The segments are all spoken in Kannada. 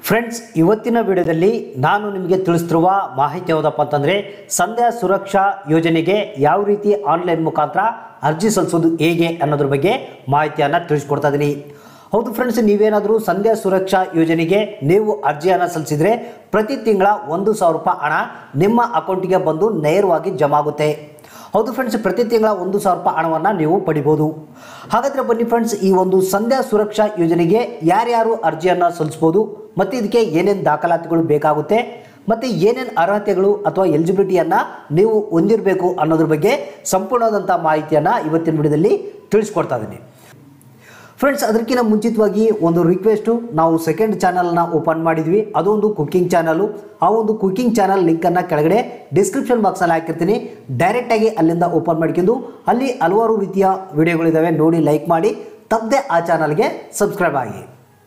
ಫ್ರೆಂಡ್ಸ್ ಇವತ್ತಿನ ವಿಡಿಯೋದಲ್ಲಿ ನಾನು ನಿಮಗೆ ತಿಳಿಸ್ತಿರುವ ಮಾಹಿತಿ ಯಾವುದಪ್ಪ ಅಂತಂದರೆ ಸಂಧ್ಯಾ ಸುರಕ್ಷಾ ಯೋಜನೆಗೆ ಯಾವ ರೀತಿ ಆನ್ಲೈನ್ ಮುಖಾಂತರ ಅರ್ಜಿ ಸಲ್ಲಿಸೋದು ಹೇಗೆ ಅನ್ನೋದ್ರ ಬಗ್ಗೆ ಮಾಹಿತಿಯನ್ನು ತಿಳಿಸ್ಕೊಡ್ತಾ ಇದ್ದೀನಿ ಹೌದು ಫ್ರೆಂಡ್ಸ್ ನೀವೇನಾದರೂ ಸಂಧ್ಯಾ ಸುರಕ್ಷಾ ಯೋಜನೆಗೆ ನೀವು ಅರ್ಜಿಯನ್ನು ಸಲ್ಲಿಸಿದರೆ ಪ್ರತಿ ತಿಂಗಳ ಒಂದು ಸಾವಿರ ರೂಪಾಯಿ ಹಣ ನಿಮ್ಮ ಅಕೌಂಟಿಗೆ ಬಂದು ನೇರವಾಗಿ ಜಮಾ ಆಗುತ್ತೆ ಹೌದು ಫ್ರೆಂಡ್ಸ್ ಪ್ರತಿ ತಿಂಗಳ ಒಂದು ಸಾವಿರ ರೂಪಾಯಿ ಹಣವನ್ನು ನೀವು ಪಡಿಬೋದು ಹಾಗಾದರೆ ಬನ್ನಿ ಫ್ರೆಂಡ್ಸ್ ಈ ಒಂದು ಸಂಧ್ಯಾ ಸುರಕ್ಷಾ ಯೋಜನೆಗೆ ಯಾರ್ಯಾರು ಅರ್ಜಿಯನ್ನು ಸಲ್ಲಿಸ್ಬೋದು ಮತ್ತು ಇದಕ್ಕೆ ಏನೇನು ದಾಖಲಾತಿಗಳು ಬೇಕಾಗುತ್ತೆ ಮತ್ತು ಏನೇನು ಅರ್ಹತೆಗಳು ಅಥವಾ ಎಲಿಜಿಬಿಲಿಟಿಯನ್ನು ನೀವು ಹೊಂದಿರಬೇಕು ಅನ್ನೋದ್ರ ಬಗ್ಗೆ ಸಂಪೂರ್ಣವಾದಂಥ ಮಾಹಿತಿಯನ್ನು ಇವತ್ತಿನ ವಿಡಿಯೋದಲ್ಲಿ ತಿಳಿಸ್ಕೊಡ್ತಾ ಇದ್ದೀನಿ ಫ್ರೆಂಡ್ಸ್ ಅದಕ್ಕಿಂತ ಮುಂಚಿತವಾಗಿ ಒಂದು ರಿಕ್ವೆಸ್ಟು ನಾವು ಸೆಕೆಂಡ್ ಚಾನಲ್ನ ಓಪನ್ ಮಾಡಿದ್ವಿ ಅದೊಂದು ಕುಕಿಂಗ್ ಚಾನಲು ಆ ಒಂದು ಕುಕಿಂಗ್ ಚಾನಲ್ ಲಿಂಕನ್ನು ಕೆಳಗಡೆ ಡಿಸ್ಕ್ರಿಪ್ಷನ್ ಬಾಕ್ಸಲ್ಲಿ ಹಾಕಿರ್ತೀನಿ ಡೈರೆಕ್ಟಾಗಿ ಅಲ್ಲಿಂದ ಓಪನ್ ಮಾಡ್ಕೊಂಡು ಅಲ್ಲಿ ಹಲವಾರು ರೀತಿಯ ವಿಡಿಯೋಗಳಿದ್ದಾವೆ ನೋಡಿ ಲೈಕ್ ಮಾಡಿ ತಪ್ಪದೆ ಆ ಚಾನಲ್ಗೆ ಸಬ್ಸ್ಕ್ರೈಬ್ ಆಗಿ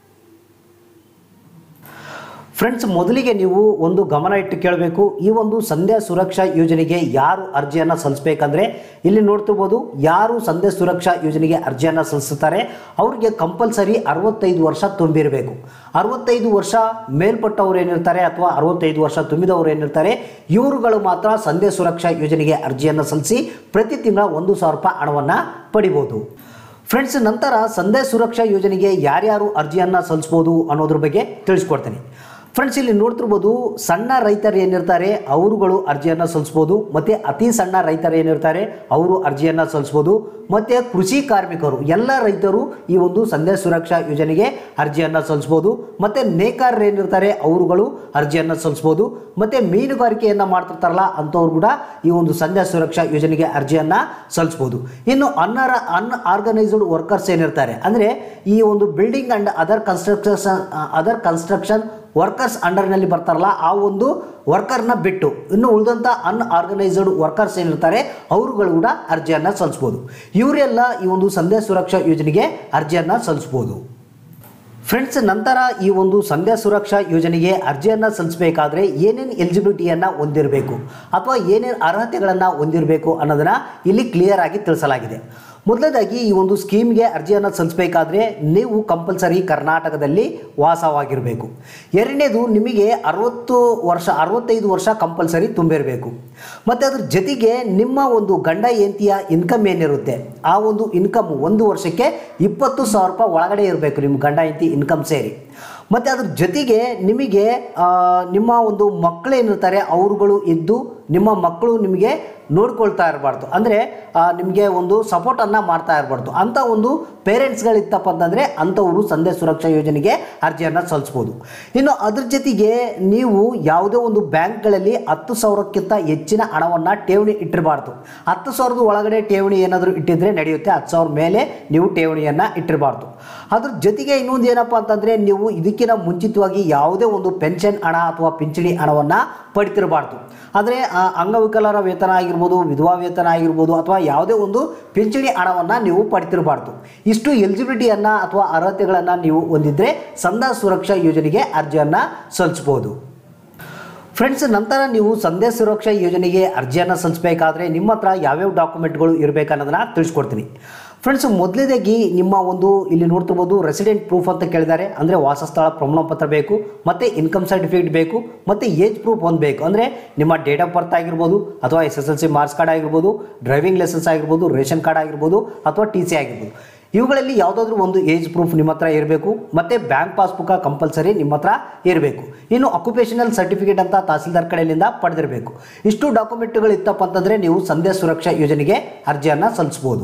ಫ್ರೆಂಡ್ಸ್ ಮೊದಲಿಗೆ ನೀವು ಒಂದು ಗಮನ ಇಟ್ಟು ಕೇಳಬೇಕು ಈ ಒಂದು ಸಂಧ್ಯಾ ಸುರಕ್ಷಾ ಯೋಜನೆಗೆ ಯಾರು ಅರ್ಜಿಯನ್ನು ಸಲ್ಲಿಸಬೇಕಂದ್ರೆ ಇಲ್ಲಿ ನೋಡ್ತಿರ್ಬೋದು ಯಾರು ಸಂಧ್ಯಾ ಸುರಕ್ಷಾ ಯೋಜನೆಗೆ ಅರ್ಜಿಯನ್ನು ಸಲ್ಲಿಸುತ್ತಾರೆ ಅವರಿಗೆ ಕಂಪಲ್ಸರಿ ಅರವತ್ತೈದು ವರ್ಷ ತುಂಬಿರಬೇಕು ಅರವತ್ತೈದು ವರ್ಷ ಮೇಲ್ಪಟ್ಟವ್ರು ಏನಿರ್ತಾರೆ ಅಥವಾ ಅರವತ್ತೈದು ವರ್ಷ ತುಂಬಿದವರು ಏನಿರ್ತಾರೆ ಇವರುಗಳು ಮಾತ್ರ ಸಂಧ್ಯಾ ಸುರಕ್ಷಾ ಯೋಜನೆಗೆ ಅರ್ಜಿಯನ್ನು ಸಲ್ಲಿಸಿ ಪ್ರತಿ ತಿಂಗಳ ಒಂದು ಸಾವಿರ ರೂಪಾಯಿ ಹಣವನ್ನು ಪಡಿಬೋದು ಫ್ರೆಂಡ್ಸ್ ನಂತರ ಸಂಧ್ಯಾ ಸುರಕ್ಷಾ ಯೋಜನೆಗೆ ಯಾರ್ಯಾರು ಅರ್ಜಿಯನ್ನು ಸಲ್ಲಿಸ್ಬೋದು ಅನ್ನೋದ್ರ ಬಗ್ಗೆ ತಿಳಿಸ್ಕೊಡ್ತೀನಿ ಫ್ರೆಂಡ್ಸ್ ಇಲ್ಲಿ ನೋಡ್ತಿರ್ಬೋದು ಸಣ್ಣ ರೈತರು ಏನಿರ್ತಾರೆ ಅವರುಗಳು ಅರ್ಜಿಯನ್ನು ಸಲ್ಲಿಸ್ಬೋದು ಮತ್ತು ಅತಿ ಸಣ್ಣ ರೈತರು ಏನಿರ್ತಾರೆ ಅವರು ಅರ್ಜಿಯನ್ನು ಸಲ್ಲಿಸ್ಬೋದು ಮತ್ತು ಕೃಷಿ ಕಾರ್ಮಿಕರು ಎಲ್ಲ ರೈತರು ಈ ಒಂದು ಸಂಧ್ಯಾ ಸುರಕ್ಷಾ ಯೋಜನೆಗೆ ಅರ್ಜಿಯನ್ನು ಸಲ್ಲಿಸ್ಬೋದು ಮತ್ತು ನೇಕಾರರು ಏನಿರ್ತಾರೆ ಅವರುಗಳು ಅರ್ಜಿಯನ್ನು ಸಲ್ಲಿಸ್ಬೋದು ಮತ್ತು ಮೀನುಗಾರಿಕೆಯನ್ನು ಮಾಡ್ತಿರ್ತಾರಲ್ಲ ಅಂಥವ್ರು ಕೂಡ ಈ ಒಂದು ಸಂಧ್ಯಾ ಸುರಕ್ಷಾ ಯೋಜನೆಗೆ ಅರ್ಜಿಯನ್ನು ಸಲ್ಲಿಸ್ಬೋದು ಇನ್ನು ಅನ್ಅರ ಅನ್ ಆರ್ಗನೈಸ್ಡ್ ವರ್ಕರ್ಸ್ ಏನಿರ್ತಾರೆ ಅಂದರೆ ಈ ಒಂದು building and other construction other construction workers ಅಂಡರ್ನಲ್ಲಿ ಬರ್ತಾರಲ್ಲ ಆ ಒಂದು ವರ್ಕರ್ನ ಬಿಟ್ಟು ಇನ್ನು ಉಳಿದಂಥ ಅನ್ಆರ್ಗನೈಸ್ಡ್ ವರ್ಕರ್ಸ್ ಏನಿರ್ತಾರೆ ಅವರುಗಳು ಕೂಡ ಅರ್ಜಿಯನ್ನು ಸಲ್ಲಿಸ್ಬೋದು ಇವರೆಲ್ಲ ಈ ಒಂದು ಸಂಧ್ಯಾ ಸುರಕ್ಷಾ ಯೋಜನೆಗೆ ಅರ್ಜಿಯನ್ನು ಸಲ್ಲಿಸ್ಬೋದು ಫ್ರೆಂಡ್ಸ್ ನಂತರ ಈ ಒಂದು ಸಂಧ್ಯಾ ಸುರಕ್ಷಾ ಯೋಜನೆಗೆ ಅರ್ಜಿಯನ್ನು ಸಲ್ಲಿಸಬೇಕಾದ್ರೆ ಏನೇನು ಎಲಿಜಿಬಿಲಿಟಿಯನ್ನು ಹೊಂದಿರಬೇಕು ಅಥವಾ ಏನೇನು ಅರ್ಹತೆಗಳನ್ನು ಹೊಂದಿರಬೇಕು ಅನ್ನೋದನ್ನು ಇಲ್ಲಿ ಕ್ಲಿಯರ್ ಆಗಿ ತಿಳಿಸಲಾಗಿದೆ ಮೊದಲನೇದಾಗಿ ಈ ಒಂದು ಸ್ಕೀಮ್ಗೆ ಅರ್ಜಿಯನ್ನು ಸಲ್ಲಿಸಬೇಕಾದ್ರೆ ನೀವು ಕಂಪಲ್ಸರಿ ಕರ್ನಾಟಕದಲ್ಲಿ ವಾಸವಾಗಿರಬೇಕು ಎರಡನೇದು ನಿಮಗೆ ಅರವತ್ತು ವರ್ಷ ಅರವತ್ತೈದು ವರ್ಷ ಕಂಪಲ್ಸರಿ ತುಂಬಿರಬೇಕು ಮತ್ತು ಅದ್ರ ಜೊತೆಗೆ ನಿಮ್ಮ ಒಂದು ಗಂಡ ಹೆಂಡತಿಯ ಇನ್ಕಮ್ ಏನಿರುತ್ತೆ ಆ ಒಂದು ಇನ್ಕಮ್ ಒಂದು ವರ್ಷಕ್ಕೆ ಇಪ್ಪತ್ತು ಸಾವಿರ ರೂಪಾಯಿ ಒಳಗಡೆ ಇರಬೇಕು ನಿಮ್ಮ ಗಂಡ ಹೆಂಡತಿ ಇನ್ಕಮ್ ಸೇರಿ ಮತ್ತು ಅದ್ರ ಜೊತೆಗೆ ನಿಮಗೆ ಆ, ನಿಮ್ಮ ಒಂದು ಮಕ್ಕಳೇನಿರ್ತಾರೆ ಅವರುಗಳು ಇದ್ದು ನಿಮ್ಮ ಮಕ್ಕಳು ನಿಮಗೆ ನೋಡ್ಕೊಳ್ತಾ ಇರಬಾರ್ದು ಅಂದರೆ ನಿಮಗೆ ಒಂದು ಸಪೋರ್ಟನ್ನು ಮಾಡ್ತಾ ಇರಬಾರ್ದು ಅಂಥ ಒಂದು ಪೇರೆಂಟ್ಸ್ಗಳಿತ್ತಪ್ಪ ಅಂತಂದರೆ ಅಂಥವರು ಸಂಧ್ಯಾ ಸುರಕ್ಷಾ ಯೋಜನೆಗೆ ಅರ್ಜಿಯನ್ನು ಸಲ್ಲಿಸ್ಬೋದು ಇನ್ನು ಅದ್ರ ಜೊತೆಗೆ ನೀವು ಯಾವುದೇ ಒಂದು ಬ್ಯಾಂಕ್ಗಳಲ್ಲಿ ಹತ್ತು ಸಾವಿರಕ್ಕಿಂತ ಹೆಚ್ಚಿನ ಹಣವನ್ನು ಠೇವಣಿ ಇಟ್ಟಿರಬಾರ್ದು ಹತ್ತು ಸಾವಿರದ ಒಳಗಡೆ ಠೇವಣಿ ಏನಾದರೂ ಇಟ್ಟಿದ್ರೆ ನಡೆಯುತ್ತೆ ಹತ್ತು ಸಾವಿರ ಮೇಲೆ ನೀವು ಠೇವಣಿಯನ್ನು ಇಟ್ಟಿರಬಾರ್ದು ಅದ್ರ ಜೊತೆಗೆ ಇನ್ನೊಂದು ಏನಪ್ಪ ಅಂತಂದರೆ ನೀವು ಇದಕ್ಕಿಂತ ಮುಂಚಿತವಾಗಿ ಯಾವುದೇ ಒಂದು ಪೆನ್ಷನ್ ಹಣ ಅಥವಾ ಪಿಂಚಣಿ ಹಣವನ್ನು ಪಡಿತಿರಬಾರ್ದು ಅಂದರೆ ಆ, ಅಂಗವಿಕಲರ ವೇತನ ಆಗಿರ್ಬೋದು ವಿಧವಾ ವೇತನ ಆಗಿರ್ಬೋದು ಅಥವಾ ಯಾವುದೇ ಒಂದು ಪಿಂಚಣಿ ಹಣವನ್ನು ನೀವು ಪಡಿತಿರಬಾರ್ದು ಇಷ್ಟು ಎಲಿಜಿಬಿಲಿಟಿಯನ್ನು ಅಥವಾ ಅರ್ಹತೆಗಳನ್ನು ನೀವು ಹೊಂದಿದ್ರೆ ಸಂಧ್ಯಾ ಸುರಕ್ಷಾ ಯೋಜನೆಗೆ ಅರ್ಜಿಯನ್ನು ಸಲ್ಲಿಸ್ಬೋದು ಫ್ರೆಂಡ್ಸ್ ನಂತರ ನೀವು ಸಂಧ್ಯಾ ಸುರಕ್ಷಾ ಯೋಜನೆಗೆ ಅರ್ಜಿಯನ್ನು ಸಲ್ಲಿಸಬೇಕಾದ್ರೆ ನಿಮ್ಮ ಹತ್ರ ಯಾವ್ಯಾವ ಡಾಕ್ಯುಮೆಂಟ್ಗಳು ಇರಬೇಕನ್ನೋದನ್ನ ತಿಳಿಸ್ಕೊಡ್ತೀನಿ ಫ್ರೆಂಡ್ಸ್ ಮೊದಲನೇದಾಗಿ ನಿಮ್ಮ ಒಂದು ಇಲ್ಲಿ ನೋಡ್ತಿರ್ಬೋದು ರೆಸಿಡೆಂಟ್ ಪ್ರೂಫ್ ಅಂತ ಕೇಳಿದ್ದಾರೆ ಅಂದರೆ ವಾಸಸ್ಥಳ ಪ್ರಮಾಣ ಪತ್ರ ಬೇಕು ಮತ್ತು ಇನ್ಕಮ್ ಸರ್ಟಿಫಿಕೇಟ್ ಬೇಕು ಮತ್ತು ಏಜ್ ಪ್ರೂಫ್ ಒಂದು ಬೇಕು ಅಂದರೆ ನಿಮ್ಮ ಡೇಟ್ ಆಫ್ ಬರ್ತ್ ಆಗಿರ್ಬೋದು ಅಥವಾ S S L C marks card ಆಗಿರ್ಬೋದು ಡ್ರೈವಿಂಗ್ ಲೈಸೆನ್ಸ್ ಆಗಿರ್ಬೋದು ರೇಷನ್ ಕಾರ್ಡ್ ಆಗಿರ್ಬೋದು ಅಥವಾ ಟಿ ಸಿ ಆಗಿರ್ಬೋದು ಇವುಗಳಲ್ಲಿ ಯಾವುದಾದ್ರೂ ಒಂದು ಏಜ್ ಪ್ರೂಫ್ ನಿಮ್ಮ ಹತ್ರ ಇರಬೇಕು ಮತ್ತು ಬ್ಯಾಂಕ್ ಪಾಸ್ಬುಕ್ ಕಂಪಲ್ಸರಿ ನಿಮ್ಮ ಹತ್ರ ಇರಬೇಕು ಇನ್ನು ಅಕ್ಯುಪೇಷನಲ್ ಸರ್ಟಿಫಿಕೇಟ್ ಅಂತ ತಹಸೀಲ್ದಾರ್ ಕಡೆಯಿಂದ ಪಡೆದಿರಬೇಕು ಇಷ್ಟು ಡಾಕ್ಯುಮೆಂಟ್ಗಳು ಇತ್ತಪ್ಪ ಅಂತಂದರೆ ನೀವು ಸಂಧ್ಯಾ ಸುರಕ್ಷಾ ಯೋಜನೆಗೆ ಅರ್ಜಿಯನ್ನು ಸಲ್ಲಿಸ್ಬೋದು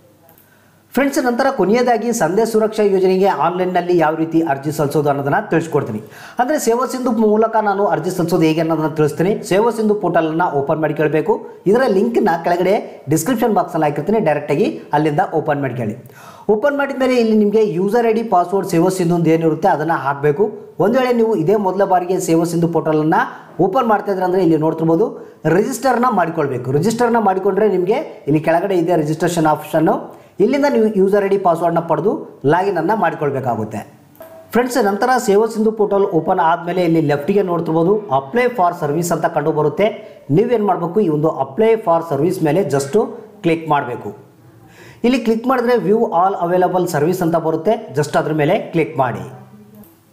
ಫ್ರೆಂಡ್ಸ್ ನಂತರ ಕೊನೆಯದಾಗಿ ಸಂಧ್ಯಾ ಸುರಕ್ಷಾ ಯೋಜನೆಗೆ ಆನ್ಲೈನ್ನಲ್ಲಿ ಯಾವ ರೀತಿ ಅರ್ಜಿ ಸಲ್ಲಿಸೋದು ಅನ್ನೋದನ್ನ ತಿಳಿಸ್ಕೊಡ್ತೀನಿ ಅಂದರೆ ಸೇವಾ ಸಿಂಧು ಮೂಲಕ ನಾನು ಅರ್ಜಿ ಸಲ್ಲಿಸೋದು ಹೇಗೆ ಅನ್ನೋದನ್ನ ತಿಳಿಸ್ತೀನಿ ಸೇವಾ ಸಿಂಧು ಪೋರ್ಟಲನ್ನು ಓಪನ್ ಮಾಡಿ ಕೇಳಬೇಕು ಇದರ ಲಿಂಕ್ನ ಕೆಳಗಡೆ ಡಿಸ್ಕ್ರಿಪ್ಷನ್ ಬಾಕ್ಸಲ್ಲಿ ಹಾಕಿರ್ತೀನಿ ಡೈರೆಕ್ಟಾಗಿ ಅಲ್ಲಿಂದ ಓಪನ್ ಮಾಡಿ ಕೇಳಿ ಓಪನ್ ಮಾಡಿದ ಮೇಲೆ ಇಲ್ಲಿ ನಿಮಗೆ ಯೂಸರ್ ಐ ಡಿ ಪಾಸ್ವರ್ಡ್ ಸೇವಾ ಸಿಂಧು ಅಂತ ಏನಿರುತ್ತೆ ಅದನ್ನು ಹಾಕಬೇಕು ಒಂದು ವೇಳೆ ನೀವು ಇದೇ ಮೊದಲ ಬಾರಿಗೆ ಸೇವಾ ಸಿಂಧು ಪೋರ್ಟಲನ್ನು ಓಪನ್ ಮಾಡ್ತಾ ಇದ್ರೆ ಅಂದರೆ ಇಲ್ಲಿ ನೋಡ್ತಿರ್ಬೋದು ರಿಜಿಸ್ಟರ್ನ ಮಾಡಿಕೊಳ್ಬೇಕು ರಿಜಿಸ್ಟರ್ನ ಮಾಡಿಕೊಂಡ್ರೆ ನಿಮಗೆ ಇಲ್ಲಿ ಕೆಳಗಡೆ ಇದೆ ರಿಜಿಸ್ಟ್ರೇಷನ್ ಆಪ್ಷನ್ನು ಇಲ್ಲಿಂದ ನೀವು ಯೂಸರ್ ಐ ಡಿ ಪಾಸ್ವರ್ಡ್ನ ಪಡೆದು ಲಾಗಿನನ್ನು ಮಾಡಿಕೊಳ್ಬೇಕಾಗುತ್ತೆ ಫ್ರೆಂಡ್ಸ್ ನಂತರ ಸೇವಾ ಸಿಂಧು ಪೋರ್ಟಲ್ ಓಪನ್ ಆದಮೇಲೆ ಇಲ್ಲಿ ಲೆಫ್ಟಿಗೆ ನೋಡ್ತಿರ್ಬೋದು ಅಪ್ಲೈ ಫಾರ್ ಸರ್ವಿಸ್ ಅಂತ ಕಂಡು ಬರುತ್ತೆ ನೀವೇನು ಮಾಡಬೇಕು ಈ ಒಂದು ಅಪ್ಲೈ ಫಾರ್ ಸರ್ವಿಸ್ ಮೇಲೆ ಜಸ್ಟು ಕ್ಲಿಕ್ ಮಾಡಬೇಕು ಇಲ್ಲಿ ಕ್ಲಿಕ್ ಮಾಡಿದ್ರೆ ವ್ಯೂ ಆಲ್ ಅವೈಲಬಲ್ ಸರ್ವಿಸ್ ಅಂತ ಬರುತ್ತೆ ಜಸ್ಟ್ ಅದ್ರ ಮೇಲೆ ಕ್ಲಿಕ್ ಮಾಡಿ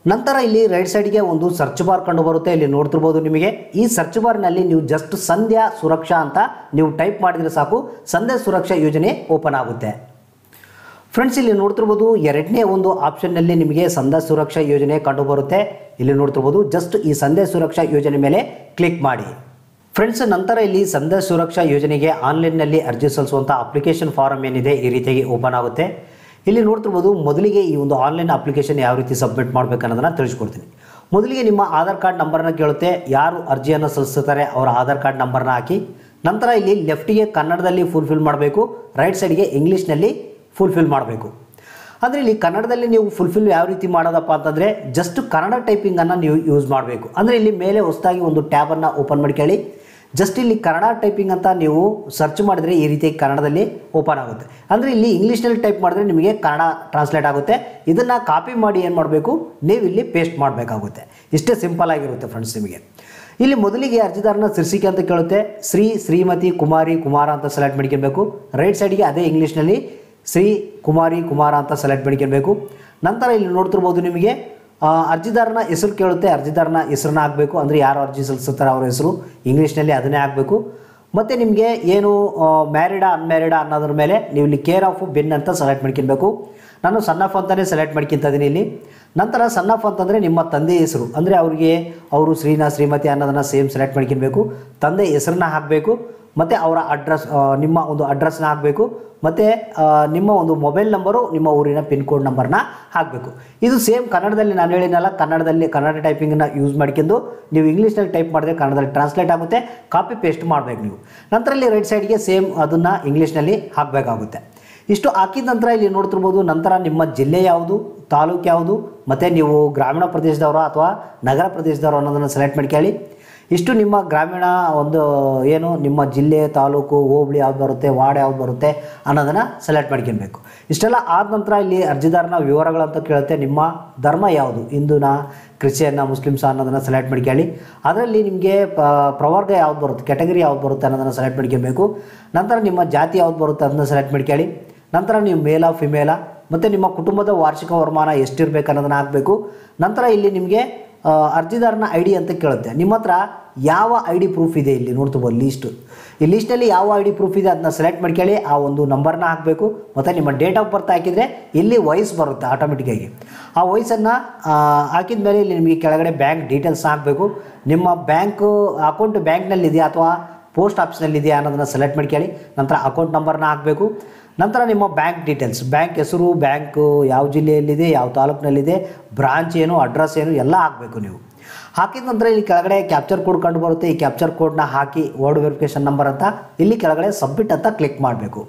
ನಂತರ ಇಲ್ಲಿ ರೈಟ್ ಸೈಡ್ಗೆ ಒಂದು ಸರ್ಚ್ ಬಾರ್ ಕಂಡು ಬರುತ್ತೆ ಇಲ್ಲಿ ನೋಡ್ತಿರ್ಬೋದು ನಿಮಗೆ ಈ ಸರ್ಚ್ ಬಾರ್ನಲ್ಲಿ ನೀವು ಜಸ್ಟ್ ಸಂಧ್ಯಾ ಸುರಕ್ಷಾ ಅಂತ ನೀವು ಟೈಪ್ ಮಾಡಿದರೆ ಸಾಕು ಸಂಧ್ಯಾ ಸುರಕ್ಷಾ ಯೋಜನೆ ಓಪನ್ ಆಗುತ್ತೆ ಫ್ರೆಂಡ್ಸ್ ಇಲ್ಲಿ ನೋಡ್ತಿರ್ಬೋದು ಎರಡನೇ ಒಂದು ಆಪ್ಷನ್ನಲ್ಲಿ ನಿಮಗೆ ಸಂಧ್ಯಾ ಸುರಕ್ಷಾ ಯೋಜನೆ ಕಂಡು ಬರುತ್ತೆ ಇಲ್ಲಿ ನೋಡ್ತಿರ್ಬೋದು ಜಸ್ಟ್ ಈ ಸಂಧ್ಯಾ ಸುರಕ್ಷಾ ಯೋಜನೆ ಮೇಲೆ ಕ್ಲಿಕ್ ಮಾಡಿ ಫ್ರೆಂಡ್ಸ್ ನಂತರ ಇಲ್ಲಿ ಸಂಧ್ಯಾ ಸುರಕ್ಷಾ ಯೋಜನೆಗೆ ಆನ್ಲೈನ್ನಲ್ಲಿ ಅರ್ಜಿ ಸಲ್ಲಿಸುವಂಥ ಅಪ್ಲಿಕೇಶನ್ ಫಾರಮ್ ಏನಿದೆ ಈ ರೀತಿಯಾಗಿ ಓಪನ್ ಆಗುತ್ತೆ ಇಲ್ಲಿ ನೋಡ್ತಿರ್ಬೋದು ಮೊದಲಿಗೆ ಈ ಒಂದು ಆನ್ಲೈನ್ ಅಪ್ಲಿಕೇಶನ್ ಯಾವ ರೀತಿ ಸಬ್ಮಿಟ್ ಮಾಡಬೇಕು ಅನ್ನೋದನ್ನು ತಿಳಿಸ್ಕೊಡ್ತೀನಿ ಮೊದಲಿಗೆ ನಿಮ್ಮ ಆಧಾರ್ ಕಾರ್ಡ್ ನಂಬರ್ನ ಕೇಳುತ್ತೆ ಯಾರು ಅರ್ಜಿಯನ್ನು ಸಲ್ಲಿಸ್ತಾರೆ ಅವರ ಆಧಾರ್ ಕಾರ್ಡ್ ನಂಬರ್ನ ಹಾಕಿ ನಂತರ ಇಲ್ಲಿ ಲೆಫ್ಟಿಗೆ ಕನ್ನಡದಲ್ಲಿ ಫುಲ್ಫಿಲ್ ಮಾಡಬೇಕು ರೈಟ್ ಸೈಡ್ಗೆ ಇಂಗ್ಲೀಷ್ನಲ್ಲಿ ಫುಲ್ಫಿಲ್ ಮಾಡಬೇಕು ಅಂದರೆ ಇಲ್ಲಿ ಕನ್ನಡದಲ್ಲಿ ನೀವು ಫುಲ್ಫಿಲ್ ಯಾವ ರೀತಿ ಮಾಡೋದಪ್ಪ ಅಂತಂದರೆ ಜಸ್ಟ್ ಕನ್ನಡ ಟೈಪಿಂಗನ್ನು ನೀವು ಯೂಸ್ ಮಾಡಬೇಕು ಅಂದರೆ ಇಲ್ಲಿ ಮೇಲೆ ಹೊಸದಾಗಿ ಒಂದು ಟ್ಯಾಬನ್ನು ಓಪನ್ ಮಾಡ್ಕೊಳ್ಳಿ ಜಸ್ಟ್ ಇಲ್ಲಿ ಕನ್ನಡ ಟೈಪಿಂಗ್ ಅಂತ ನೀವು ಸರ್ಚ್ ಮಾಡಿದರೆ ಈ ರೀತಿ ಕನ್ನಡದಲ್ಲಿ ಓಪನ್ ಆಗುತ್ತೆ ಅಂದರೆ ಇಲ್ಲಿ ಇಂಗ್ಲೀಷ್ನಲ್ಲಿ ಟೈಪ್ ಮಾಡಿದ್ರೆ ನಿಮಗೆ ಕನ್ನಡ ಟ್ರಾನ್ಸ್ಲೇಟ್ ಆಗುತ್ತೆ ಇದನ್ನು ಕಾಪಿ ಮಾಡಿ ಏನು ಮಾಡಬೇಕು ನೀವು ಇಲ್ಲಿ ಪೇಸ್ಟ್ ಮಾಡಬೇಕಾಗುತ್ತೆ ಇಷ್ಟೇ ಸಿಂಪಲ್ ಆಗಿರುತ್ತೆ ಫ್ರೆಂಡ್ಸ್ ನಿಮಗೆ ಇಲ್ಲಿ ಮೊದಲಿಗೆ ಅರ್ಜಿದಾರನ ಶೀರ್ಷಿಕೆ ಅಂತ ಕೇಳುತ್ತೆ ಶ್ರೀ ಶ್ರೀಮತಿ ಕುಮಾರಿ ಕುಮಾರ ಅಂತ ಸೆಲೆಕ್ಟ್ ಮಾಡ್ಕೊಬೇಕು ರೈಟ್ ಸೈಡ್ಗೆ ಅದೇ ಇಂಗ್ಲೀಷ್ನಲ್ಲಿ ಶ್ರೀ ಕುಮಾರಿ ಕುಮಾರ ಅಂತ ಸೆಲೆಕ್ಟ್ ಮಾಡ್ಕೊಬೇಕು ನಂತರ ಇಲ್ಲಿ ನೋಡ್ತಿರ್ಬೋದು ನಿಮಗೆ ಆ, ಅರ್ಜಿದಾರನ ಹೆಸರು ಕೇಳುತ್ತೆ ಅರ್ಜಿದಾರನ ಹೆಸರನ್ನ ಹಾಕಬೇಕು ಅಂದರೆ ಯಾರು ಅರ್ಜಿ ಸಲ್ಲಿಸುತ್ತಾರೆ ಅವರ ಹೆಸರು ಇಂಗ್ಲೀಷ್ನಲ್ಲಿ ಅದನ್ನೇ ಹಾಕಬೇಕು ಮತ್ತು ನಿಮಗೆ ಏನು ಮ್ಯಾರಿಡಾ ಅನ್ಮ್ಯಾರಿಡಾ ಅನ್ನೋದ್ರ ಮೇಲೆ ನೀವು ಇಲ್ಲಿ ಕೇರ್ ಆಫ್ ಬೆನ್ ಅಂತ ಸೆಲೆಕ್ಟ್ ಮಾಡ್ಕೊಬೇಕು ನಾನು ಸಣ್ಣ ಆಫ್ ಅಂತಲೇ ಸೆಲೆಕ್ಟ್ ಮಾಡ್ಕೊತ ಇದ್ದೀನಿ ಇಲ್ಲಿ ನಂತರ ಸಣ್ಣ ಆಫ್ ಅಂತಂದರೆ ನಿಮ್ಮ ತಂದೆ ಹೆಸರು ಅಂದರೆ ಅವರಿಗೆ ಅವರು ಶ್ರೀನಾ ಶ್ರೀಮತಿ ಅನ್ನೋದನ್ನು ಸೇಮ್ ಸೆಲೆಕ್ಟ್ ಮಾಡ್ಕೊಬೇಕು ತಂದೆ ಹೆಸರನ್ನ ಹಾಕಬೇಕು ಮತ್ತು ಅವರ ಅಡ್ರೆಸ್ ನಿಮ್ಮ ಒಂದು ಅಡ್ರೆಸ್ನ ಹಾಕಬೇಕು ಮತ್ತು ನಿಮ್ಮ ಒಂದು ಮೊಬೈಲ್ ನಂಬರು ನಿಮ್ಮ ಊರಿನ ಪಿನ್ ಕೋಡ್ ನಂಬರ್ನ ಹಾಕಬೇಕು ಇದು ಸೇಮ್ ಕನ್ನಡದಲ್ಲಿ ನಾನು ಹೇಳಿನಲ್ಲ ಕನ್ನಡದಲ್ಲಿ ಕನ್ನಡ ಟೈಪಿಂಗನ್ನು ಯೂಸ್ ಮಾಡ್ಕೊಂಡು ನೀವು ಇಂಗ್ಲೀಷ್ನಲ್ಲಿ ಟೈಪ್ ಮಾಡಿದ್ರೆ ಕನ್ನಡದಲ್ಲಿ ಟ್ರಾನ್ಸ್ಲೇಟ್ ಆಗುತ್ತೆ ಕಾಪಿ ಪೇಸ್ಟ್ ಮಾಡಬೇಕು ನೀವು ನಂತರ ಇಲ್ಲಿ ರೈಟ್ ಸೈಡ್ಗೆ ಸೇಮ್ ಅದನ್ನು ಇಂಗ್ಲೀಷ್ನಲ್ಲಿ ಹಾಕಬೇಕಾಗುತ್ತೆ ಇಷ್ಟು ಹಾಕಿದ ನಂತರ ಇಲ್ಲಿ ನೋಡ್ತಿರ್ಬೋದು ನಂತರ ನಿಮ್ಮ ಜಿಲ್ಲೆ ಯಾವುದು ತಾಲೂಕು ಯಾವುದು ಮತ್ತು ನೀವು ಗ್ರಾಮೀಣ ಪ್ರದೇಶದವರು ಅಥವಾ ನಗರ ಪ್ರದೇಶದವರು ಅನ್ನೋದನ್ನು ಸೆಲೆಕ್ಟ್ ಮಾಡ್ಕೊಳ್ಳಿ ಇಷ್ಟು ನಿಮ್ಮ ಗ್ರಾಮೀಣ ಒಂದು ಏನು ನಿಮ್ಮ ಜಿಲ್ಲೆ ತಾಲೂಕು ಹೋಬಳಿ ಯಾವ್ದು ಬರುತ್ತೆ ವಾರ್ಡ್ ಯಾವ್ದು ಬರುತ್ತೆ ಅನ್ನೋದನ್ನು ಸೆಲೆಕ್ಟ್ ಮಾಡ್ಕೊಬೇಕು ಇಷ್ಟೆಲ್ಲ ಆದ ನಂತರ ಇಲ್ಲಿ ಅರ್ಜಿದಾರನ ವಿವರಗಳಂತ ಕೇಳುತ್ತೆ ನಿಮ್ಮ ಧರ್ಮ ಯಾವುದು ಹಿಂದೂನ ಕ್ರಿಶ್ಚಿಯನ್ನ ಮುಸ್ಲಿಮ್ಸ ಅನ್ನೋದನ್ನು ಸೆಲೆಕ್ಟ್ ಮಾಡ್ಕೊಳ್ಳಿ ಅದರಲ್ಲಿ ನಿಮಗೆ ಪ್ರವರ್ಗ ಯಾವ್ದು ಬರುತ್ತೆ ಕೆಟಗರಿ ಯಾವ್ದು ಬರುತ್ತೆ ಅನ್ನೋದನ್ನು ಸೆಲೆಕ್ಟ್ ಮಾಡ್ಕೊಬೇಕು ನಂತರ ನಿಮ್ಮ ಜಾತಿ ಯಾವ್ದು ಬರುತ್ತೆ ಅದನ್ನು ಸೆಲೆಕ್ಟ್ ಮಾಡ್ಕೊಳ್ಳಿ ನಂತರ ನೀವು ಮೇಲ ಫಿಮೇಲ ಮತ್ತು ನಿಮ್ಮ ಕುಟುಂಬದ ವಾರ್ಷಿಕ ವರಮಾನ ಎಷ್ಟಿರಬೇಕು ಅನ್ನೋದನ್ನು ಹಾಕಬೇಕು ನಂತರ ಇಲ್ಲಿ ನಿಮಗೆ ಆ, ಅರ್ಜಿದಾರನ ಐ ಡಿ ಅಂತ ಕೇಳುತ್ತೆ ನಿಮ್ಮ ಹತ್ರ ಯಾವ ಐ ಡಿ ಪ್ರೂಫ್ ಇದೆ ಇಲ್ಲಿ ನೋಡ್ತಿರ್ಬೋದು ಲೀಸ್ಟು ಈ ಲೀಸ್ಟಲ್ಲಿ ಯಾವ ಐ ಡಿ ಪ್ರೂಫ್ ಇದೆ ಅದನ್ನ ಸೆಲೆಕ್ಟ್ ಮಾಡ್ಕೊಳ್ಳಿ ಆ ಒಂದು ನಂಬರ್ನ ಹಾಕಬೇಕು ಮತ್ತು ನಿಮ್ಮ ಡೇಟ್ ಆಫ್ ಬರ್ತ್ ಹಾಕಿದರೆ ಇಲ್ಲಿ ವಯಸ್ಸು ಬರುತ್ತೆ ಆಟೋಮೆಟಿಕ್ಕಾಗಿ ಆ ವಯಸ್ಸನ್ನು ಹಾಕಿದ ಮೇಲೆ ಇಲ್ಲಿ ನಿಮಗೆ ಕೆಳಗಡೆ ಬ್ಯಾಂಕ್ ಡೀಟೇಲ್ಸ್ ಹಾಕಬೇಕು ನಿಮ್ಮ ಬ್ಯಾಂಕು ಅಕೌಂಟ್ ಬ್ಯಾಂಕ್ನಲ್ಲಿ ಇದೆಯಾ ಅಥವಾ ಪೋಸ್ಟ್ ಆಫೀಸ್ನಲ್ಲಿ ಇದೆಯಾ ಅನ್ನೋದನ್ನು ಸೆಲೆಕ್ಟ್ ಮಾಡ್ಕೊಳ್ಳಿ ನಂತರ ಅಕೌಂಟ್ ನಂಬರ್ನ ಹಾಕಬೇಕು ನಂತರ ನಿಮ್ಮ ಬ್ಯಾಂಕ್ ಡೀಟೇಲ್ಸ್ ಬ್ಯಾಂಕ್ ಹೆಸರು ಬ್ಯಾಂಕು ಯಾವ ಜಿಲ್ಲೆಯಲ್ಲಿದೆ ಯಾವ ತಾಲೂಕಿನಲ್ಲಿದೆ ಬ್ರಾಂಚ್ ಏನು ಅಡ್ರೆಸ್ ಏನು ಎಲ್ಲ ಹಾಕಬೇಕು ನೀವು ಹಾಕಿದ ನಂತರ ಇಲ್ಲಿ ಕೆಳಗಡೆ ಕ್ಯಾಪ್ಚರ್ ಕೋಡ್ ಕಂಡು ಬರುತ್ತೆ ಈ ಕ್ಯಾಪ್ಚರ್ ಕೋಡ್ನ ಹಾಕಿ ವರ್ಡ್ ವೆರಿಫಿಕೇಷನ್ ನಂಬರ್ ಅಂತ ಇಲ್ಲಿ ಕೆಳಗಡೆ ಸಬ್ಮಿಟ್ ಅಂತ ಕ್ಲಿಕ್ ಮಾಡಬೇಕು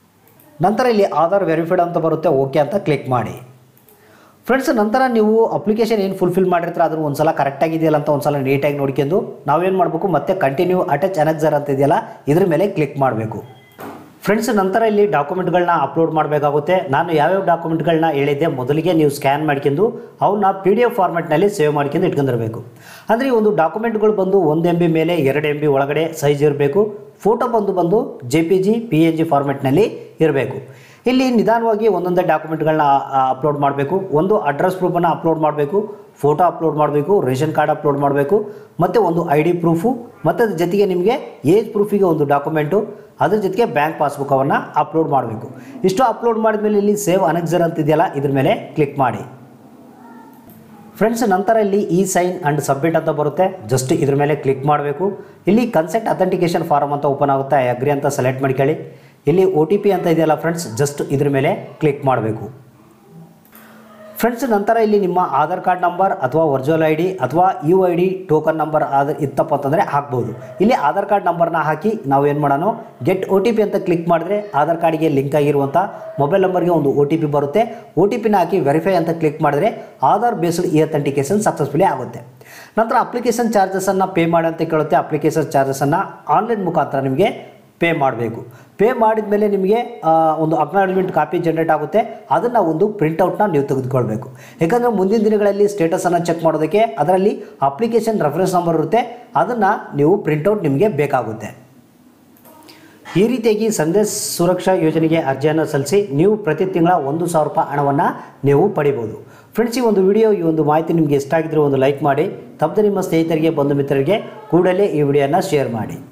ನಂತರ ಇಲ್ಲಿ ಆಧಾರ್ ವೆರಿಫೈಡ್ ಅಂತ ಬರುತ್ತೆ ಓಕೆ ಅಂತ ಕ್ಲಿಕ್ ಮಾಡಿ ಫ್ರೆಂಡ್ಸ್ ನಂತರ ನೀವು ಅಪ್ಲಿಕೇಶನ್ ಏನು ಫುಲ್ಫಿಲ್ ಮಾಡಿರ್ತೀರ ಅದನ್ನು ಒಂದ್ಸಲ ಕರೆಕ್ಟಾಗಿದೆಯಲ್ಲ ಅಂತ ಒಂದ್ಸಲ ನೀಟಾಗಿ ನೋಡ್ಕೊಂಡು ನಾವೇನು ಮಾಡಬೇಕು ಮತ್ತೆ ಕಂಟಿನ್ಯೂ ಅಟ್ಯಾಚ್ ಅನೆಕ್ಸರ್ ಅಂತ ಇದೆಯಲ್ಲ ಇದ್ರ ಮೇಲೆ ಕ್ಲಿಕ್ ಮಾಡಬೇಕು ಫ್ರೆಂಡ್ಸ್ ನಂತರ ಇಲ್ಲಿ ಡಾಕ್ಯುಮೆಂಟ್ಗಳನ್ನ ಅಪ್ಲೋಡ್ ಮಾಡಬೇಕಾಗುತ್ತೆ ನಾನು ಯಾವ್ಯಾವ ಡಾಕ್ಯುಮೆಂಟ್ಗಳನ್ನ ಹೇಳಿದ್ದೆ ಮೊದಲಿಗೆ ನೀವು ಸ್ಕ್ಯಾನ್ ಮಾಡ್ಕೊಂಡು ಅವನ್ನ ಪಿ ಡಿ ಎಫ್ ಫಾರ್ಮೆಟ್ನಲ್ಲಿ ಸೇವ್ ಮಾಡ್ಕೊಂಡು ಇಟ್ಕೊಂಡಿರಬೇಕು ಅಂದರೆ ಈ ಒಂದು ಡಾಕ್ಯುಮೆಂಟ್ಗಳು ಬಂದು ಒಂದು ಎಮ್ ಬಿ ಮೇಲೆ ಎರಡು ಎಮ್ ಬಿ ಒಳಗಡೆ ಸೈಜ್ ಇರಬೇಕು ಫೋಟೋ ಬಂದು ಬಂದು J P G P N G ಫಾರ್ಮೆಟ್ನಲ್ಲಿ ಇರಬೇಕು ಇಲ್ಲಿ ನಿಧಾನವಾಗಿ ಒಂದೊಂದೇ ಡಾಕ್ಯುಮೆಂಟ್ಗಳನ್ನ ಅಪ್ಲೋಡ್ ಮಾಡಬೇಕು ಒಂದು ಅಡ್ರೆಸ್ ಪ್ರೂಫನ್ನು ಅಪ್ಲೋಡ್ ಮಾಡಬೇಕು ಫೋಟೋ ಅಪ್ಲೋಡ್ ಮಾಡಬೇಕು ರೇಷನ್ ಕಾರ್ಡ್ ಅಪ್ಲೋಡ್ ಮಾಡಬೇಕು ಮತ್ತು ಒಂದು ಐ ಡಿ ಪ್ರೂಫು ಮತ್ತು ಅದ್ರ ಜೊತೆಗೆ ನಿಮಗೆ ಏಜ್ ಪ್ರೂಫಿಗೆ ಒಂದು ಡಾಕ್ಯುಮೆಂಟು ಅದ್ರ ಜೊತೆಗೆ ಬ್ಯಾಂಕ್ ಪಾಸ್ಬುಕ್ಕವನ್ನು ಅಪ್ಲೋಡ್ ಮಾಡಬೇಕು ಇಷ್ಟು ಅಪ್ಲೋಡ್ ಮಾಡಿದ್ಮೇಲೆ ಇಲ್ಲಿ ಸೇವ್ ಅನೆಕ್ಸರ್ ಅಂತ ಇದೆಯಲ್ಲ ಇದ್ರ ಮೇಲೆ ಕ್ಲಿಕ್ ಮಾಡಿ ಫ್ರೆಂಡ್ಸ್ ನಂತರ ಇಲ್ಲಿ ಇ ಸೈನ್ ಅಂಡ್ ಸಬ್ಮಿಟ್ ಅಂತ ಬರುತ್ತೆ ಜಸ್ಟ್ ಇದ್ರ ಮೇಲೆ ಕ್ಲಿಕ್ ಮಾಡಬೇಕು ಇಲ್ಲಿ ಕನ್ಸೆಂಟ್ ಅಥೆಂಟಿಕೇಶನ್ ಫಾರಮ್ ಅಂತ ಓಪನ್ ಆಗುತ್ತೆ ಐ ಅಗ್ರಿ ಅಂತ ಸೆಲೆಕ್ಟ್ ಮಾಡ್ಕೊಳ್ಳಿ ಇಲ್ಲಿ ಒ ಟಿ ಪಿ ಅಂತ ಇದೆಯಲ್ಲ ಫ್ರೆಂಡ್ಸ್ ಜಸ್ಟ್ ಇದ್ರ ಮೇಲೆ ಕ್ಲಿಕ್ ಮಾಡಬೇಕು ಫ್ರೆಂಡ್ಸ್ ನಂತರ ಇಲ್ಲಿ ನಿಮ್ಮ ಆಧಾರ್ ಕಾರ್ಡ್ ನಂಬರ್ ಅಥವಾ ವರ್ಚುವಲ್ ಐ ಡಿ ಅಥವಾ U I D token number ಆದ ಇತ್ತಪ್ಪ ಅಂತಂದರೆ ಹಾಕ್ಬೋದು ಇಲ್ಲಿ ಆಧಾರ್ ಕಾರ್ಡ್ ನಂಬರ್ನ ಹಾಕಿ ನಾವು ಏನು ಮಾಡೋಣ ಗೆಟ್ ಒ ಟಿ ಪಿ ಅಂತ ಕ್ಲಿಕ್ ಮಾಡಿದ್ರೆ ಆಧಾರ್ ಕಾರ್ಡ್ಗೆ ಲಿಂಕ್ ಆಗಿರುವಂಥ ಮೊಬೈಲ್ ನಂಬರ್ಗೆ ಒಂದು ಒ ಟಿ ಪಿ ಬರುತ್ತೆ ಒ ಟಿ ಪಿನ ಹಾಕಿ ವೆರಿಫೈ ಅಂತ ಕ್ಲಿಕ್ ಮಾಡಿದ್ರೆ Aadhaar based e authentication successfully ಆಗುತ್ತೆ ನಂತರ ಅಪ್ಲಿಕೇಶನ್ ಚಾರ್ಜಸನ್ನು ಪೇ ಮಾಡಿ ಅಂತ ಕೇಳುತ್ತೆ ಅಪ್ಲಿಕೇಶನ್ ಚಾರ್ಜಸನ್ನು ಆನ್ಲೈನ್ ಮುಖಾಂತರ ನಿಮಗೆ ಪೇ ಮಾಡಬೇಕು ಪೇ ಮಾಡಿದ ಮೇಲೆ ನಿಮಗೆ ಆ, ಒಂದು ಅಕ್ನಾಲಜ್ಮೆಂಟ್ ಕಾಪಿ ಜನ್ರೇಟ್ ಆಗುತ್ತೆ ಅದನ್ನು ಒಂದು ಪ್ರಿಂಟೌಟ್ನ ನೀವು ತೆಗೆದುಕೊಳ್ಬೇಕು ಯಾಕಂದರೆ ಮುಂದಿನ ದಿನಗಳಲ್ಲಿ ಸ್ಟೇಟಸನ್ನು ಚೆಕ್ ಮಾಡೋದಕ್ಕೆ ಅದರಲ್ಲಿ ಅಪ್ಲಿಕೇಶನ್ ರೆಫರೆನ್ಸ್ ನಂಬರ್ ಇರುತ್ತೆ ಅದನ್ನು ನೀವು ಪ್ರಿಂಟೌಟ್ ನಿಮಗೆ ಬೇಕಾಗುತ್ತೆ ಈ ರೀತಿಯಾಗಿ ಸಂದೇಶ ಸುರಕ್ಷಾ ಯೋಜನೆಗೆ ಅರ್ಜಿಯನ್ನು ಸಲ್ಲಿಸಿ ನೀವು ಪ್ರತಿ ತಿಂಗಳ ಒಂದು ಸಾವಿರ ರೂಪಾಯಿ ಹಣವನ್ನು ನೀವು ಪಡಿಬೋದು ಫ್ರೆಂಡ್ಸ್ ಈ ಒಂದು ವಿಡಿಯೋ ಈ ಒಂದು ಮಾಹಿತಿ ನಿಮಗೆ ಇಷ್ಟ ಆಗಿದ್ರೆ ಒಂದು ಲೈಕ್ ಮಾಡಿ ತಪ್ಪದೆ ನಿಮ್ಮ ಸ್ನೇಹಿತರಿಗೆ ಬಂಧು ಮಿತ್ರರಿಗೆ ಕೂಡಲೇ ಈ ವಿಡಿಯೋನ ಶೇರ್ ಮಾಡಿ